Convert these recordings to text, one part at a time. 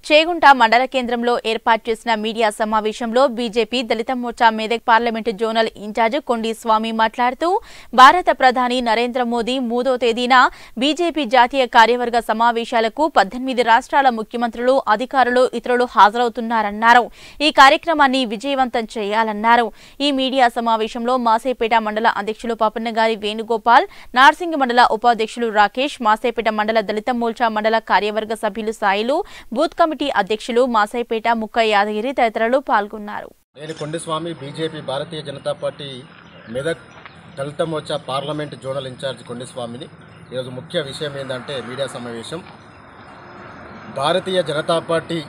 చేగుంట మండల కేంద్రంలో ఏర్పాటు చేసిన మీడియా సమావేశంలో BJP Dalit Morcha Medak parliament zonal incharge Kondi Swamy మాట్లాడుతూ భారత ప్రధాని నరేంద్ర మోదీ మూడో తేదీన బీజేపీ జాతీయ కార్యవర్గ సమావేశాలకు పద్దెనిమిది రాష్ట్రాల ముఖ్యమంత్రులు అధికారులు ఇతరులు హాజరవుతున్నారన్నారు ఈ కార్యక్రమాన్ని విజయవంతం చేయాలన్నారు ఈ మీడియా సమావేశంలో మాసేపేట మండల అధ్యక్షులు పాపన్నగారి వేణుగోపాల్ నార్సింగ్ మండల ఉపాధ్యక్షులు రాకేష్ మాసేపేట మండల దళిత మోర్చా మండల కార్యవర్గ సభ్యులు సాయిలు బూత్ కమిటీ అధ్యక్షులు మాసైపేట ముక్క యాదగిరి తదితరులు పాల్గొన్నారు నేను Kondaswamy BJP Bharatiya Janata party Medak Dalit Morcha parliament zonal incharge కొండస్వామిని ఈరోజు ముఖ్య విషయం ఏంటంటే మీడియా సమావేశం భారతీయ జనతా పార్టీ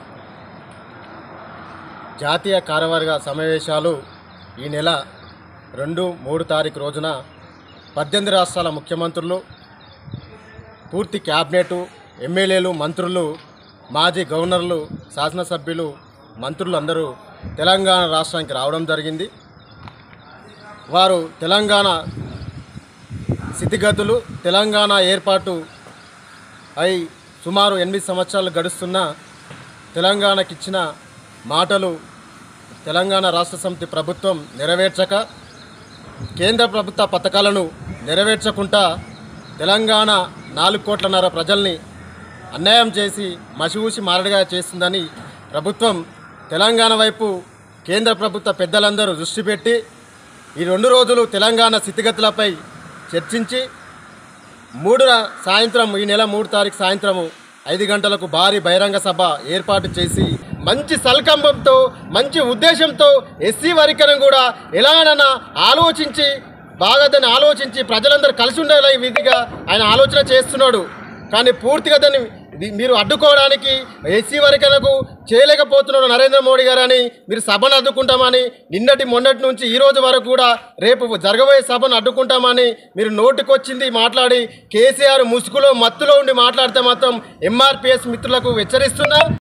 జాతీయ కార్యవర్గ సమావేశాలు ఈ నెల రెండు మూడు తారీఖు రోజున పద్దెనిమిది రాష్ట్రాల ముఖ్యమంత్రులు పూర్తి క్యాబినెట్ ఎమ్మెల్యేలు మంత్రులు మాజీ గవర్నర్లు శాసనసభ్యులు మంత్రులు అందరూ తెలంగాణ రాష్ట్రానికి రావడం జరిగింది వారు తెలంగాణ స్థితిగతులు తెలంగాణ ఏర్పాటు అయి సుమారు ఎనిమిది సంవత్సరాలు గడుస్తున్న తెలంగాణకి ఇచ్చిన మాటలు తెలంగాణ రాష్ట్ర సమితి ప్రభుత్వం నెరవేర్చక కేంద్ర ప్రభుత్వ పథకాలను నెరవేర్చకుండా తెలంగాణ నాలుగు కోట్లన్నర ప్రజల్ని అన్యాయం చేసి మసిఊసి మారడిగా చేస్తుందని ప్రభుత్వం తెలంగాణ వైపు కేంద్ర ప్రభుత్వ పెద్దలందరూ దృష్టి పెట్టి ఈ రెండు రోజులు తెలంగాణ స్థితిగతులపై చర్చించి మూడు సాయంత్రం ఈ నెల మూడు తారీఖు సాయంత్రము ఐదు గంటలకు భారీ బహిరంగ సభ ఏర్పాటు చేసి మంచి సల్కంబంతో మంచి ఉద్దేశంతో ఎస్సీ వర్గీకరణ కూడా ఎలాగైనా ఆలోచించి బాగా దాన్ని ఆలోచించి ప్రజలందరూ కలిసి ఉండేలా ఈ విధిగా ఆయన ఆలోచన చేస్తున్నాడు కానీ పూర్తిగా దాన్ని ఇది- మీరు అడ్డుకోవడానికి ఎస్సీ వర్గీకరణకు చేయలేకపోతున్నాడు నరేంద్ర మోడీ గారు అని మీరు సభను అడ్డుకుంటామని నిన్నటి మొన్నటి నుంచి ఈ రోజు వరకు కూడా రేపు జరగబోయే సభను అడ్డుకుంటామని మీరు నోటికొచ్చింది మాట్లాడి కేసీఆర్ ముసుగులో మత్తులో ఉండి మాట్లాడితే మాత్రం ఎంఆర్పిఎస్ మిత్రులకు హెచ్చరిస్తున్నా